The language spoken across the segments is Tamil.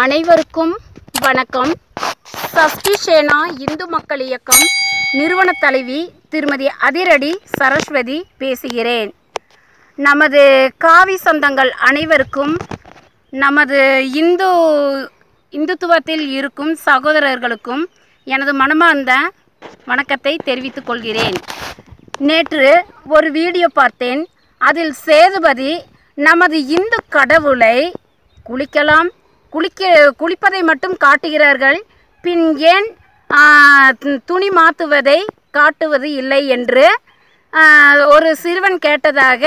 அனைவருக்கும் வணக்கம் சஷ்டி சேனா இந்து மக்கள் இயக்கம் நிறுவன தலைவி திருமதி அதிரடி சரஸ்வதி பேசுகிறேன் நமது காவி சொந்தங்கள் அனைவருக்கும் நமது இந்து இந்துத்துவத்தில் இருக்கும் சகோதரர்களுக்கும் எனது மனமார்ந்த வணக்கத்தை தெரிவித்துக் கொள்கிறேன் நேற்று ஒரு வீடியோ பார்த்தேன் அதில் சேதுபதி நமது இந்து கடவுளை குளிக்கலாம் குளிக்க குளிப்பதை மட்டும் காட்டுகிறார்கள் பின் ஏன் ஆ, து- துணி மாற்றுவதை காட்டுவது இல்லை என்று ஆ, ஒரு சிறுவன் கேட்டதாக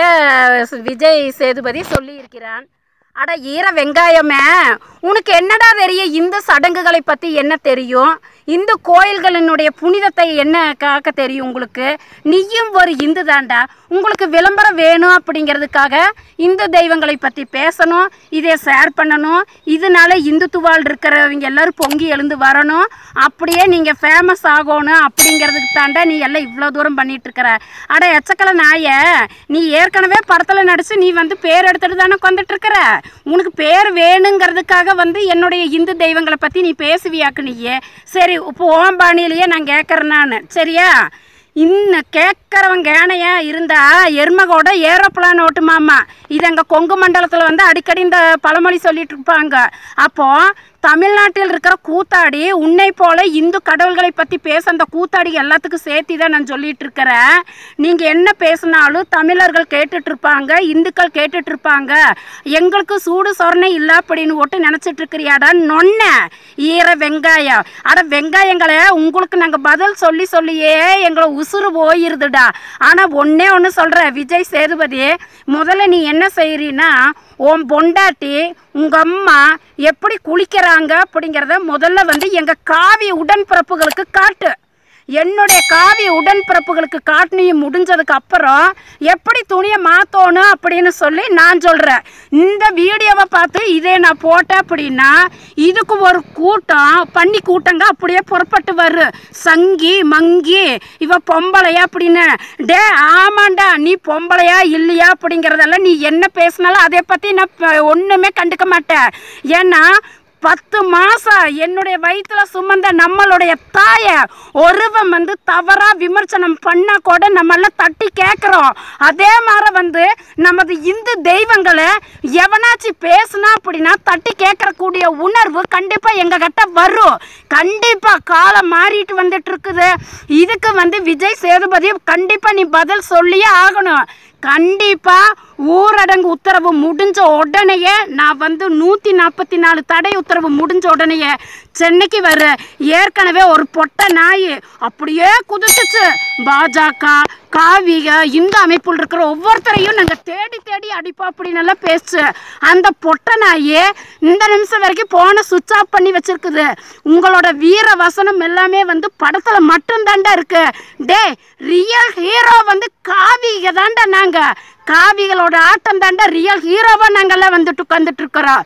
விஜய் சேதுபதி சொல்லியிருக்கிறான் அட ஈர வெங்காயமே உனக்கு என்னடா தெரியும் இந்த சடங்குகளை பற்றி என்ன தெரியும் இந்து கோயில்களினுடைய புனிதத்தை என்ன காக்க தெரியும் உங்களுக்கு நீயும் ஒரு இந்து தாண்டா உங்களுக்கு விளம்பரம் வேணும் அப்படிங்கிறதுக்காக இந்து தெய்வங்களை பற்றி பேசணும் இதை ஷேர் பண்ணணும் இதனால இந்துத்துவால் இருக்கிறவங்க எல்லாரும் பொங்கி எழுந்து வரணும் அப்படியே நீங்கள் ஃபேமஸ் ஆகணும் அப்படிங்கிறதுக்கு தாண்டா நீ எல்லாம் இவ்வளோ தூரம் பண்ணிட்டு இருக்கிற அட எச்சக்கல நாய நீ ஏற்கனவே படத்தில் நடிச்சு நீ வந்து பேர் எடுத்துட்டு தானே உட்காந்துட்டு இருக்கிற உனக்கு பேர் வேணுங்கிறதுக்காக வந்து என்னுடைய இந்து தெய்வங்களை பற்றி நீ பேசுவியாக்கு நீயே சரி இப்போ ஓம்பாணியிலேயே நான் கேட்குறேன் நான் சரியா இன்னும் கேட்குறவன் கேனையா இருந்தா எருமகோட ஏரோப்ளான் ஓட்டுமாமா இது எங்கள் கொங்கு மண்டலத்தில் வந்து அடிக்கடி இந்த பழமொழி சொல்லிட்டு இருப்பாங்க அப்போ தமிழ்நாட்டில் இருக்கிற கூத்தாடி உன்னை போல இந்து கடவுள்களை பற்றி பேச அந்த கூத்தாடி எல்லாத்துக்கும் சேர்த்தி தான் நான் சொல்லிட்டு இருக்கிறேன் நீங்கள் என்ன பேசினாலும் தமிழர்கள் கேட்டுட்டு இருப்பாங்க இந்துக்கள் கேட்டுட்டு இருப்பாங்க எங்களுக்கு சூடு சொரணை இல்லை அப்படின்னு ஒட்டு நினச்சிட்டு இருக்கிறியாடா நொன்ன ஈர வெங்காயம் அட வெங்காயங்களே உங்களுக்கு நாங்கள் பதில் சொல்லி சொல்லியே எங்களை உசுறு போயிருதுடா ஆனால் ஒன்றே ஒன்று சொல்கிறேன் விஜய் சேதுபதி முதல்ல நீ என்ன செய்கிறீன்னா உன் பொண்டாட்டி உங்கள் அம்மா எப்படி குளிக்கிறாங்க அப்படிங்கிறத முதல்ல வந்து எங்கள் காவி உடன்பிறப்புகளுக்கு காட்டு என்னுடைய காவி உடன்பிறப்புகளுக்கு காட்டினியும் முடிஞ்சதுக்கு அப்புறம் எப்படி துணியை மாற்றணும் அப்படின்னு சொல்லி நான் சொல்கிறேன் இந்த வீடியோவை பார்த்து இதே நான் போட்டேன் அப்படின்னா இதுக்கு ஒரு கூட்டம் பண்ணி கூட்டங்க அப்படியே புறப்பட்டு வரு சங்கி மங்கி இவ பொம்பளையா அப்படின்னு டே ஆமாண்டா நீ பொம்பளையா இல்லையா அப்படிங்கிறதெல்லாம் நீ என்ன பேசினாலும் அதை பற்றி நான் ப- ஒண்ணுமே கண்டுக்க மாட்டேன் ஏன்னா பத்து மாசம் என்னுடைய வயிற்றுல சுமந்த நம்மளுடைய தாயை ஒருவன் வந்து தவறா விமர்சனம் பண்ணா கூட நம்மள தட்டி கேட்குறோம் அதே மாதிரி வந்து நமது இந்து தெய்வங்களை எவனாச்சும் பேசுனா அப்படின்னா தட்டி கேட்கறக்கூடிய உணர்வு கண்டிப்பா எங்க கிட்ட வரும் கண்டிப்பா காலம் மாறிட்டு வந்துட்டு இருக்குது இதுக்கு வந்து விஜய் சேதுபதி கண்டிப்பா நீ பதில் சொல்லியே ஆகணும் கண்டிப்பா ஊரடங்கு உத்தரவு முடிஞ்ச உடனேயே நான் வந்து நூற்றி நாற்பத்தி நாலு தடை உத்தரவு முடிஞ்ச உடனேயே சென்னைக்கு வர ஏற்கனவே ஒரு பொட்டை நாய் அப்படியே குதிச்சுச்சு பாஜக காவிக இந்த அமைப்பில் இருக்கிற ஒவ்வொருத்தரையும் நாங்கள் தேடி தேடி அடிப்போம் அப்படின்னு எல்லாம் பேசுச்சு அந்த பொட்டை நாய் இந்த நிமிஷம் வரைக்கும் போன சுவிட்ச் ஆஃப் பண்ணி வச்சிருக்குது உங்களோட வீர வசனம் எல்லாமே வந்து படத்தில் மட்டும்தாண்டா இருக்கு டே ரியல் ஹீரோ வந்து காவிக தாண்டா நாங்கள் காவிகளோட ஆட்டம் தாண்டா ரியல் ஹீரோவாக நாங்கள்லாம் வந்துட்டு உட்காந்துட்டு இருக்கிறோம்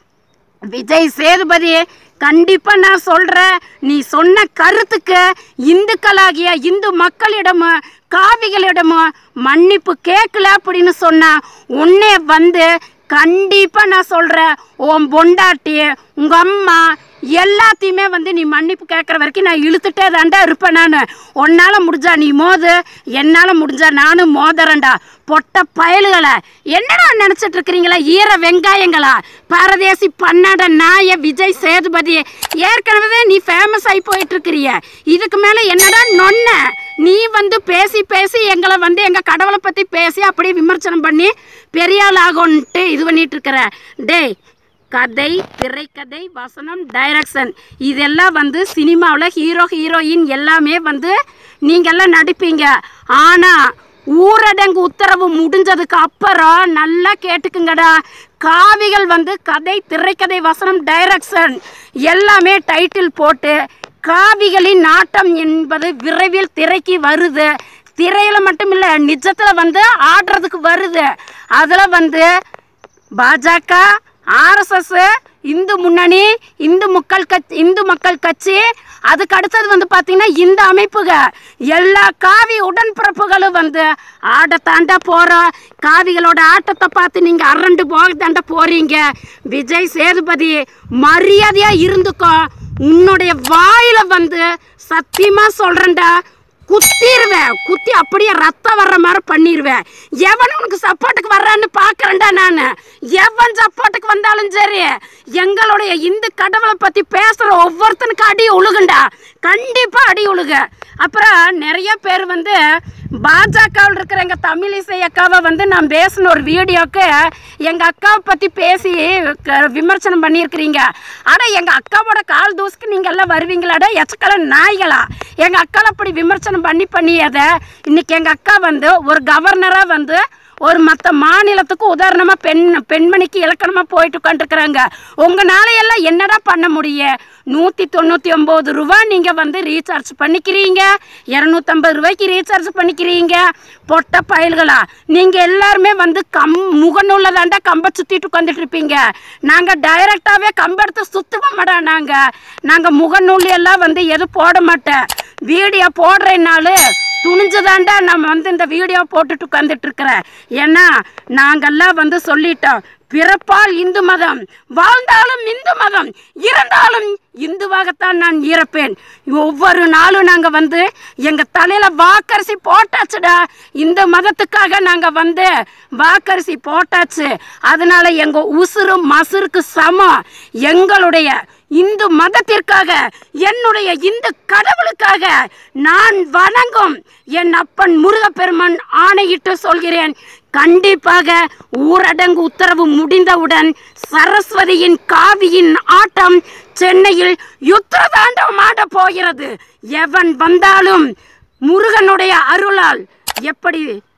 விஜய் சேதுபதி கண்டிப்பா நான் சொல்றேன் நீ சொன்ன கருத்துக்கு இந்துக்களாகிய இந்து மக்களிடமும் காவிகளிடமும் மன்னிப்பு கேட்கல அப்படின்னு சொன்னா உன்னே வந்து கண்டிப்பா நான் சொல்றேன் உன் பொண்டாட்டி உங்க அம்மா எல்லாத்தையுமே வந்து நீ மன்னிப்பு கேட்குற வரைக்கும் நான் இழுத்துட்டே தாண்டா இருப்பேன் நான் உன்னால் முடிஞ்சா நீ மோது என்னால் முடிஞ்சா நானும் மோதறேன்டா பொட்ட பயலுகளை என்னடா நினச்சிட்டு இருக்கிறீங்களா ஈர வெங்காயங்களா பரதேசி பன்னாட நாய விஜய் சேதுபதி ஏற்கனவே நீ ஃபேமஸ் ஆகி போயிட்டு இருக்கிறிய இதுக்கு மேலே என்னடா நொன்ன நீ வந்து பேசி பேசி எங்களை வந்து எங்கள் கடவுளை பற்றி பேசி அப்படியே விமர்சனம் பண்ணி பெரிய ஆள் ஆகும்ன்ட்டு இது பண்ணிட்டு இருக்கிற டேய் கதை திரைக்கதை வசனம் டைரக்ஷன் இதெல்லாம் வந்து சினிமாவில் ஹீரோ ஹீரோயின் எல்லாமே வந்து நீங்கள்லாம் நடிப்பீங்க ஆனால் ஊரடங்கு உத்தரவு முடிஞ்சதுக்கு அப்புறம் நல்லா கேட்டுக்குங்கடா காவிகள் வந்து கதை திரைக்கதை வசனம் டைரக்ஷன் எல்லாமே டைட்டில் போட்டு காவிகளின் நாட்டம் என்பது விரைவில் திரைக்கு வருது திரையில் மட்டும் இல்லை நிஜத்தில் வந்து ஆடுறதுக்கு வருது அதில் வந்து பாஜக ஆர்எஸ்எஸ் இந்து முன்னணி இந்து மக்கள் கட்சி இந்து மக்கள் கட்சி அதுக்கு அடுத்தது வந்து பார்த்தீங்கன்னா இந்த அமைப்புக எல்லா காவி உடன்பிறப்புகளும் வந்து ஆடத்தாண்டா போகிறோம் காவிகளோட ஆட்டத்தை பார்த்து நீங்கள் அரண்டு போகத்தாண்ட போகிறீங்க விஜய் சேதுபதி மரியாதையாக இருந்துக்கோ உன்னுடைய வாயில வந்து சத்தியமாக சொல்கிறேன்டா குத்திடுவேன் குத்தி அப்படியே ரத்தம் வர்ற மாதிரி பண்ணிடுவேன் எவன் உனக்கு சப்போர்ட்டுக்கு வர்றான்னு பார்க்கறேன்டா நான் எவன் சப்போர்ட்டுக்கு வந்தாலும் சரி எங்களுடைய இந்து கடவுளை பற்றி பேசுகிற ஒவ்வொருத்தனுக்கு அடி உழுகுண்டா கண்டிப்பாக அடி உழுக அப்புறம் நிறைய பேர் வந்து பாஜகவில் இருக்கிற எங்கள் தமிழிசை அக்காவை வந்து நான் பேசின ஒரு வீடியோக்கு எங்கள் அக்காவை பற்றி பேசி க- விமர்சனம் பண்ணியிருக்கிறீங்க ஆனால் எங்கள் அக்காவோட கால் தூசுக்கு நீங்கள் எல்லாம் வருவீங்களாடா எச்சக்கல நாய்களா எங்கள் அக்காவை அப்படி விமர்சனம் பண்ணி பண்ணியதை இன்னைக்கு எங்கள் அக்கா வந்து ஒரு கவர்னராக வந்து ஒரு மற்ற மாநிலத்துக்கு உதாரணமாக பெண் பெண்மணிக்கு இலக்கணமாக போயிட்டு உட்காந்துருக்குறாங்க உங்களால எல்லாம் என்னடா பண்ண முடியும் நூற்றி தொண்ணூற்றி ஒம்பது ரூபா நீங்கள் வந்து ரீசார்ஜ் பண்ணிக்கிறீங்க இரநூத்தம்பது ரூபாய்க்கு ரீசார்ஜ் பண்ணிக்கிறீங்க பொட்ட பயல்களா நீங்கள் எல்லாருமே வந்து கம் முகநூலில் தாண்டா கம்பை சுற்றிட்டு உட்காந்துட்டு இருப்பீங்க நாங்கள் டைரெக்டாகவே கம்பெடுத்து சுற்றுவோம் மாட்டோம் நாங்கள் நாங்கள் முகநூல் எல்லாம் வந்து எதுவும் போட மாட்டேன் வீடியோ போடுறேன்னாலும் துணிஞ்சுதாண்டா நம்ம வந்து இந்த வீடியோ போட்டுட்டு உட்காந்துட்டு இருக்கிறேன் ஏன்னா நாங்கெல்லாம் வந்து சொல்லிட்டோம் பிறப்பால் இந்து மதம் வாழ்ந்தாலும் இந்து மதம் இறந்தாலும் இந்துவாகத்தான் நான் இறப்பேன் ஒவ்வொரு நாளும் நாங்கள் வந்து எங்கள் தலையில் வாக்கரிசி போட்டாச்சுடா இந்த மதத்துக்காக நாங்கள் வந்து வாக்கரிசி போட்டாச்சு அதனால எங்கள் உசுறு மசுருக்கு சமம் எங்களுடைய இந்து மதத்திற்காக என்னுடைய இந்து கடவுளுக்காக நான் வணங்கும் என் அப்பன் முருகப்பெருமான் ஆணையிட்டு சொல்கிறேன் கண்டிப்பாக ஊரடங்கு உத்தரவு முடிந்தவுடன் சரஸ்வதியின் காவியின் ஆட்டம் சென்னையில் யுத்ததாண்டம் ஆட போகிறது எவன் வந்தாலும் முருகனுடைய அருளால் எப்படி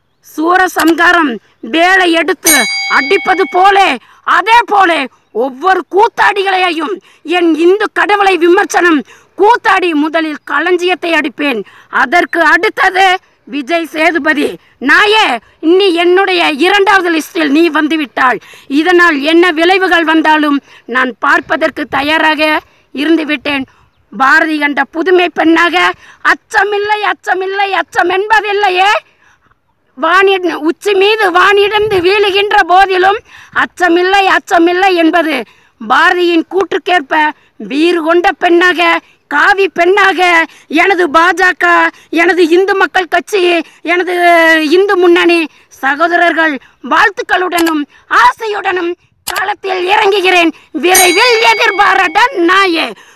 சூரசம்காரம் வேலை எடுத்து அடிப்பது போலே அதே போலே ஒவ்வொரு கூத்தாடிகளையும் என் இந்து கடவுளை விமர்சனம் கூத்தாடி முதலில் களஞ்சியத்தை அடிப்பேன் அதற்கு அடுத்தது விஜய் சேதுபதி நாயே நீ என்னுடைய இரண்டாவது லிஸ்டில் நீ வந்து விட்டாள் இதனால் என்ன விளைவுகள் வந்தாலும் நான் பார்ப்பதற்கு தயாராக இருந்து விட்டேன் பாரதி கண்ட புதுமை பெண்ணாக அச்சமில்லை அச்சமில்லை அச்சம் என்பதில்லையே வானிட உச்சி மீது வானிடந்து வீழுகின்ற போதிலும் அச்சமில்லை அச்சமில்லை என்பது பாரதியின் கூற்றுக்கேற்ப வீறு கொண்ட பெண்ணாக காவி பெண்ணாக எனது பாஜக எனது இந்து மக்கள் கட்சி எனது இந்து முன்னணி சகோதரர்கள் வாழ்த்துக்களுடனும் ஆசையுடனும் களத்தில் இறங்குகிறேன் விரைவில் எதிர்பாரட நாயே